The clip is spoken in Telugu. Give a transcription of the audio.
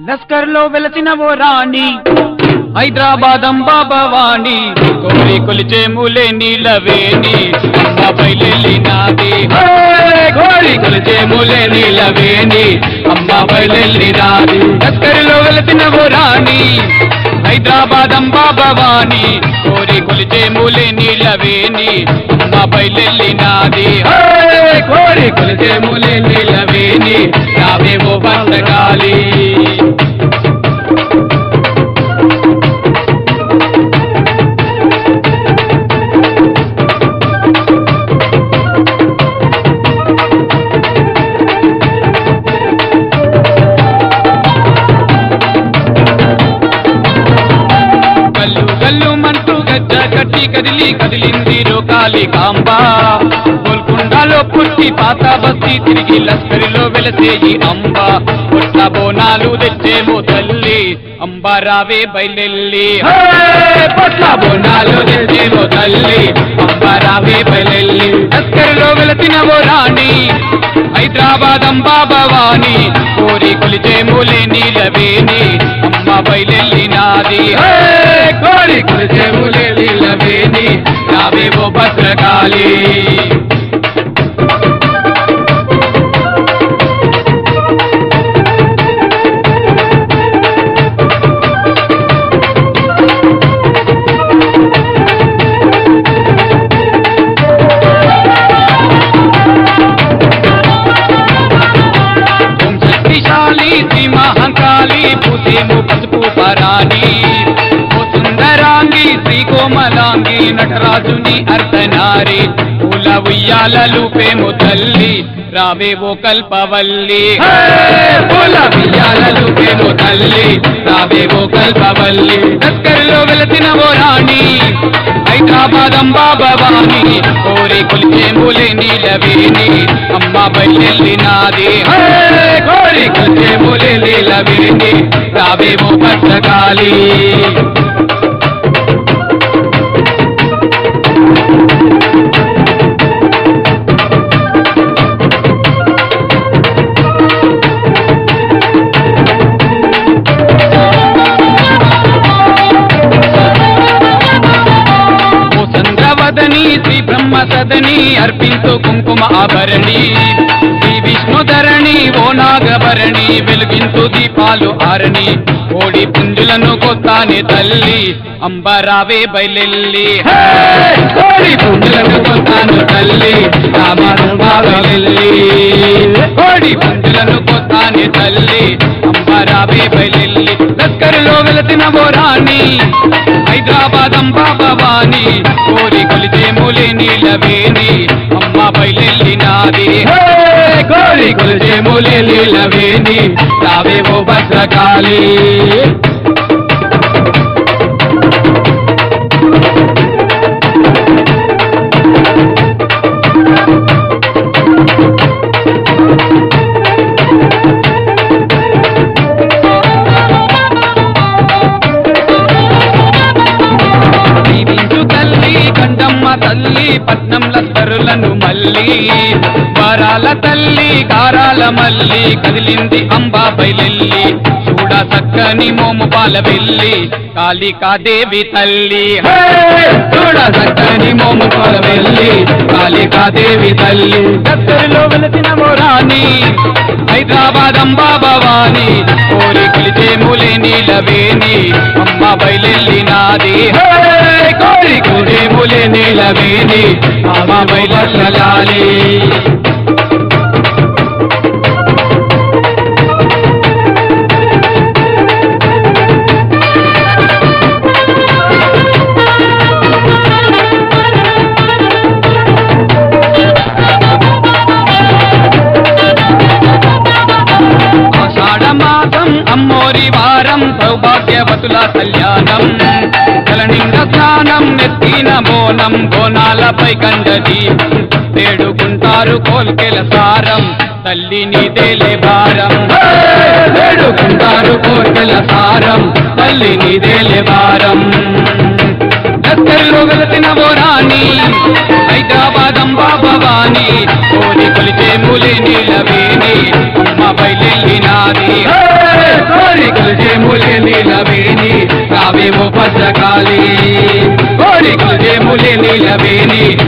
లస్కర్ లో వెలసిన ఓ రాణి హైదరాబాద్ అంబా భవాని కోరి కొలిచే మూలే నీలవేణి అమ్మాపై నాది కోరి కొలిచే మూలే నీలవేణి అమ్మాపై నాది లస్కర్ లో వెలసిన ఓ రాణి హైదరాబాద్ అంబా భవాని కోరి కొలిచే మూలే నీలవేణి అమ్మాపై నాది కోరి కొలిచే మూలే నీలవేణి రావేవో వర్షగాలి గల్లు గల్లు మంటూ గజ్జ కట్టి కదిలి కదిలింది రోకాలి కాంబ గోల్కొండలో పుట్టి పాత బస్తి తిరిగి లస్కరిలో వెలసేయి అంబ పొట్ల బోనాలు తెచ్చేమో తల్లి అంబ రావే బయలెల్లి హే! పొట్ల బోనాలు తెచ్చేమో తల్లి అంబ రావే బయలెల్లి లస్కరిలో వెలసినవో రాణి హైదరాబాద్ అంబా భవాని కోరి కొలిచే మూలే నీలవేణి అమ్మ బయలెల్లి నాది హే! కోరి కొలిచే మూలే నీలవేణి రావేవో భద్రకాళి ఓం శక్తిశాలి శ్రీ మహంకాళి పూసేము పసుపు పరాణి ఓ సుందరాంగి శ్రీ కోమలాంగి నటరాజుని అర్ధనారి పూల ఉయ్యాలలు పేము తల్లి రావే ఓ కల్పవల్లి హే! పూల ఉయ్యాలలు పేము తల్లి రావే ఓ కల్పవల్లి లస్కర్లో వెలసిన ఓ రాణి హైదరాబాద్ అంబా భవాని కోరి కొలిచే మూలే నీలవేణి అమ్మ బయలెల్లి నాది హే! కోరి కొలిచే మూలే నీలవేణి రావేమో భద్రకాళి ఓ చంద్రవదని శ్రీ బ్రహ్మ సదని అర్పించు కుంకుమ ఆభరణి శ్రీ విష్ణుధరణి ఓ నాగభరణి వెలుగించు దీపాలు ఆరణి కోడి పుంజులను కొత్తాని తల్లి అంబరావే బయలెల్లి హే! కోడి పుంజులను కొత్తాను తల్లి రామరంబావెల్లి కోడి పుంజులను కొత్తాని తల్లి అంబరావే బయలెల్లి లస్కరులో వెలసిన ఓ రాణి హైదరాబాద్ అంబా భవాని కోరి కొలిచే మూలే నీలవేణి అమ్మ బయలెల్లి నాది హే! కోరి కొలిచే మూలే నీలవేణి రావేవో భద్రకాళి దీవించు తల్లి కండమ్మ తల్లి పట్నం లస్తరులను మల్లి వరాల తల్లి కారాల మల్లి కదిలింది అంబా బయలెల్లి చూడ చక్కని మోము పాల వెళ్ళి కాళికాదేవి తల్లి హే! చూడ చక్కని మోము పాల వెళ్ళి కాళికాదేవి తల్లి దత్తరిలో వెలసిన రాణి హైదరాబాద్ అంబా భవాని కోరి కొలిచే మూలే నీలవేణి అమ్మ బయలెల్లి నాది హే! కోరి కొలిచే మూలే నీలవేణి అమ్మ బయలెల్లాలి ఆషాఢ మాసం అమ్మోరి వారం సౌభాగ్యవతుల కళ్యాణం కలనింగ స్నానం నెత్తిన బోనం బోనాలపై కండది వేడుకుంటారు కోల్కెల సారం తల్లి నీదేలే భారం హే! వేడుకుంటారు కోల్కెల సారం తల్లి నీదేలే భారం లస్కర్లో వెలసిన ఓ రాణి హైదరాబాద్ అంబా భవాని కోరి కొలిచే మూలే నీలవేణి అమ్మ బయలెల్లి నాది హే! కోరికలు చేములే నీలవేణి రావేమో భద్రకాళి కోరికలు చేములే నీలవేణి